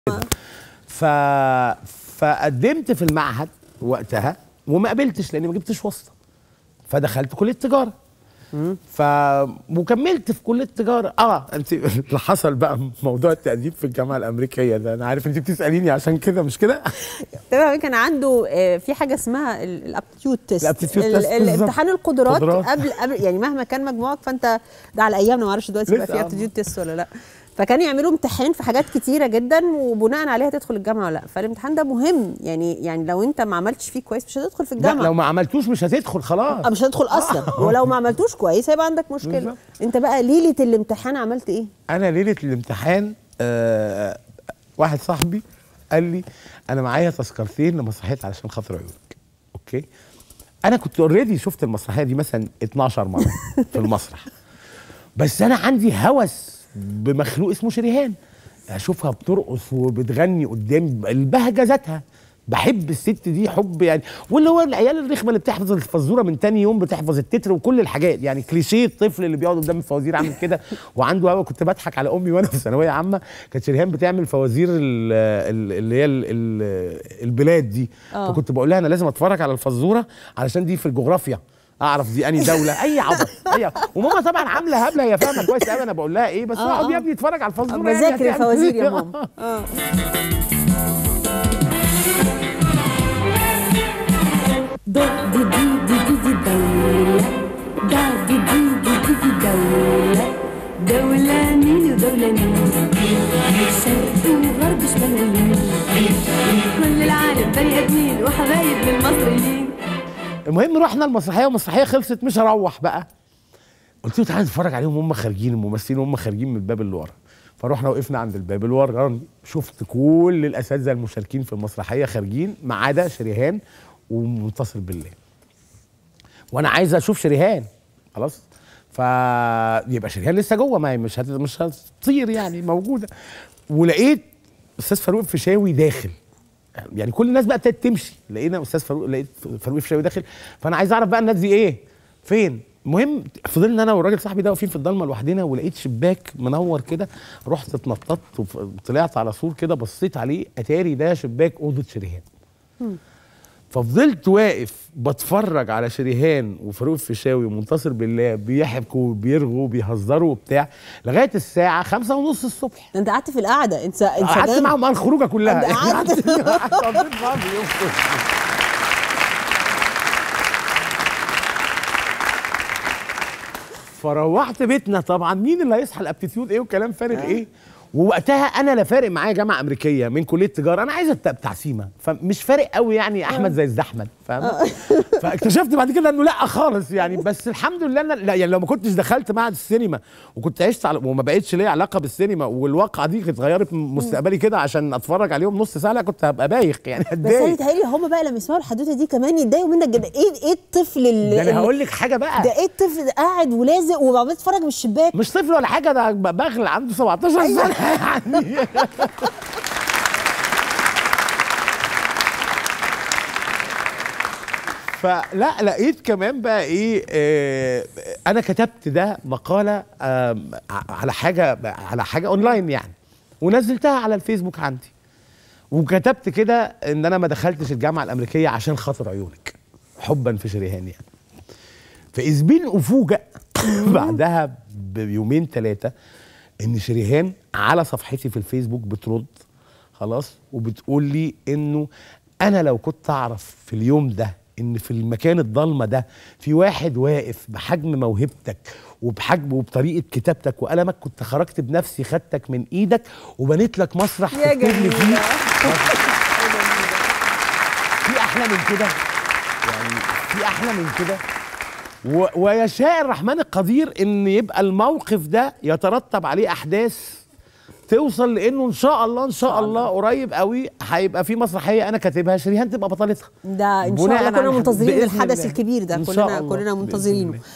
ف... فقدمت في المعهد وقتها وما قبلتش لاني ما جبتش واسطه فدخلت كليه تجاره ف وكملت في كليه تجاره اه انت اللي حصل بقى موضوع التقديم في الجامعه الامريكيه ده انا عارف انت بتساليني عشان كده مش كده تمام كان عنده آه، في حاجه اسمها الابتيود تيست الابتيتيود تيست بالظبط. امتحان القدرات قدرات. قبل قبل يعني مهما كان مجموعك فانت ده على ايامنا ما اعرفش دلوقتي بقى لسه، في آه. ابتيود تيست ولا لا فكان يعملوا امتحان في حاجات كتيره جدا وبناء عليها تدخل الجامعه ولا لا فالامتحان ده مهم يعني يعني لو انت ما عملتش فيه كويس مش هتدخل في لا الجامعه لو ما عملتوش مش هتدخل خلاص آه، مش هتدخل اصلا ولو ما عملتوش كويس هيبقى عندك مشكله بالظبط. انت بقى ليله الامتحان عملت ايه انا ليله الامتحان آه واحد صاحبي قال لي انا معايا تذكرتين لمسرحيات علشان خاطر عيونك اوكي انا كنت اوريدي شفت المسرحيه دي مثلا 12 مره في المسرح بس انا عندي هوس بمخلوق اسمه شريهان اشوفها بترقص وبتغني قدام البهجه ذاتها بحب الست دي حب يعني واللي هو العيال الرخمه اللي بتحفظ الفزوره من تاني يوم بتحفظ التتر وكل الحاجات يعني كليشيه الطفل اللي بيقعد قدام الفوازير عامل كده وعنده هوا كنت بضحك على امي وانا في ثانويه عامه كانت شريهان بتعمل فوازير ال- ال- اللي هي ال- ال- البلاد دي آه. فكنت بقول لها انا لازم اتفرج على الفزوره علشان دي في الجغرافيا اعرف دي انهي دوله اي عبط اي عبط. وماما طبعا عامله هبله هي فاهمه كويس قوي انا بقول لها ايه بس آه، اقعد آه. يا ابني اتفرج على الفزوره يعني بذاكر هتعمل الفوازير إيه؟ يا ماما اه دو دي دي دي دي دي دولة دا دي دي دي دي دي دولة دولة مين ودولة مين شرق وغرب شمال ويمين كل العالم بني ادمين وحبايب للمصريين المهم رحنا المسرحيه والمسرحيه خلصت مش هروح بقى قلت له تعالى نتفرج عليهم وهم خارجين الممثلين وهم خارجين من الباب اللي ورا فروحنا وقفنا عند الباب اللي ورا شفت كل الاساتذه المشاركين في المسرحيه خارجين ما عدا شريهان ومنتصر بالله وانا عايز اشوف شريهان خلاص فيبقى شريهان لسه جوه ما هي مش هت... مش هتطير يعني موجوده ولقيت استاذ فاروق الفيشاوي داخل يعني كل الناس بقى ابتدت تمشي لقينا استاذ فاروق لقيت فاروق الفيشاوي داخل فانا عايز اعرف بقى الناس دي ايه فين المهم فضلنا انا والراجل صاحبي ده واقفين في الضلمه لوحدنا ولقيت شباك منور كده رحت اتنططت وطلعت على سور كده بصيت عليه اتاري ده شباك اوضه شريهان ففضلت واقف بتفرج على شريهان وفاروق الفيشاوي ومنتصر بالله بيحكوا وبيرغوا وبيهزروا وبتاع لغايه الساعه خمسة ونص الصبح انت قعدت في القعده انت انت قعدت جاي- معاهم على الخروجه كلها أنت قعدت- قضيت معاهم اليوم كله. فروحت بيتنا طبعا مين اللي هيصحى الابتيتيود ايه وكلام فارغ ايه ووقتها انا لا فارق معايا جامعه امريكيه من كليه تجاره انا عايز ابقى بتاع سيما فمش فارق قوي يعني احمد زي الزحمد فاهم فاكتشفت بعد كده انه لا خالص يعني بس الحمد لله أنا لا يعني لو ما كنتش دخلت معهد السينما وكنت عشت على وما بقتش ليا علاقه بالسينما والواقعه دي كانت غيرت مستقبلي كده عشان اتفرج عليهم نص ساعه لا كنت هبقى بايخ يعني بس انا هتضايق يتهيألي هم بقى لما يسمعوا الحدوته دي كمان يتضايقوا منك جدا ايه ايه الطفل اللي ده انا هقول لك حاجه بقى ده ايه الطفل ده قاعد ولازق وعمال يتفرج من الشباك مش طفل ولا حاجه ده بغل عنده 17 سنه يعني فلا لقيت كمان بقى ايه آه انا كتبت ده مقاله آه على حاجه على حاجه اونلاين يعني ونزلتها على الفيسبوك عندي وكتبت كده ان انا ما دخلتش الجامعه الامريكيه عشان خاطر عيونك حبا في شريهان يعني فاذ بين افوجئ بعدها بيومين ثلاثه ان شريهان على صفحتي في الفيسبوك بترد خلاص وبتقول لي انه انا لو كنت اعرف في اليوم ده ان في المكان الضلمه ده في واحد واقف بحجم موهبتك وبحجم وبطريقه كتابتك وقلمك كنت خرجت بنفسي خدتك من ايدك وبنيت لك مسرح يا تكتب لي جميلة. فيه في احلى من كده يعني في احلى من كده و... ويشاء الرحمن القدير ان يبقى الموقف ده يترتب عليه احداث توصل لانه ان شاء الله ان شاء الله قريب قوي هيبقى في مسرحيه انا كاتبها شريهان تبقى بطلتها ده ان شاء بناء الله كلنا على- منتظرين بإذن الحدث الله. الكبير ده إن شاء كلنا الله. كلنا بإذن منتظرينه الله.